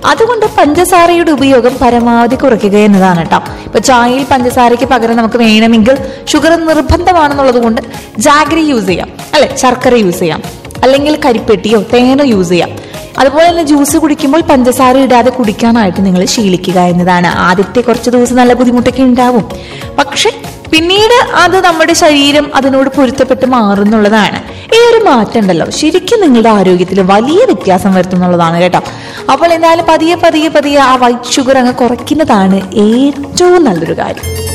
അതുകൊണ്ട് പഞ്ചസാരയുടെ ഉപയോഗം പരമാവധി കുറയ്ക്കുക എന്നതാണ് കേട്ടോ ഇപ്പൊ ചായയിൽ പഞ്ചസാരയ്ക്ക് പകരം നമുക്ക് വേണമെങ്കിൽ ഷുഗർ നിർബന്ധമാണെന്നുള്ളത് കൊണ്ട് ജാഗരി യൂസ് ചെയ്യാം അല്ലെ ശർക്കര യൂസ് ചെയ്യാം അല്ലെങ്കിൽ കരിപ്പെട്ടിയോ തേനോ യൂസ് ചെയ്യാം അതുപോലെ തന്നെ ജ്യൂസ് കുടിക്കുമ്പോൾ പഞ്ചസാര ഇടാതെ കുടിക്കാനായിട്ട് നിങ്ങൾ ശീലിക്കുക എന്നതാണ് ആദ്യത്തെ കുറച്ച് ദിവസം നല്ല ബുദ്ധിമുട്ടൊക്കെ ഉണ്ടാവും പക്ഷെ പിന്നീട് അത് നമ്മുടെ ശരീരം അതിനോട് പൊരുത്തപ്പെട്ട് മാറുന്നുള്ളതാണ് ഈ ഒരു മാറ്റം ഉണ്ടല്ലോ ശരിക്കും നിങ്ങളുടെ ആരോഗ്യത്തിൽ വലിയ വ്യത്യാസം വരുത്തുന്നുള്ളതാണ് കേട്ടോ അപ്പോൾ എന്തായാലും പതിയെ പതിയെ പതിയെ ആ വൈറ്റ് ഷുഗർ അങ്ങ് കുറയ്ക്കുന്നതാണ് ഏറ്റവും നല്ലൊരു കാര്യം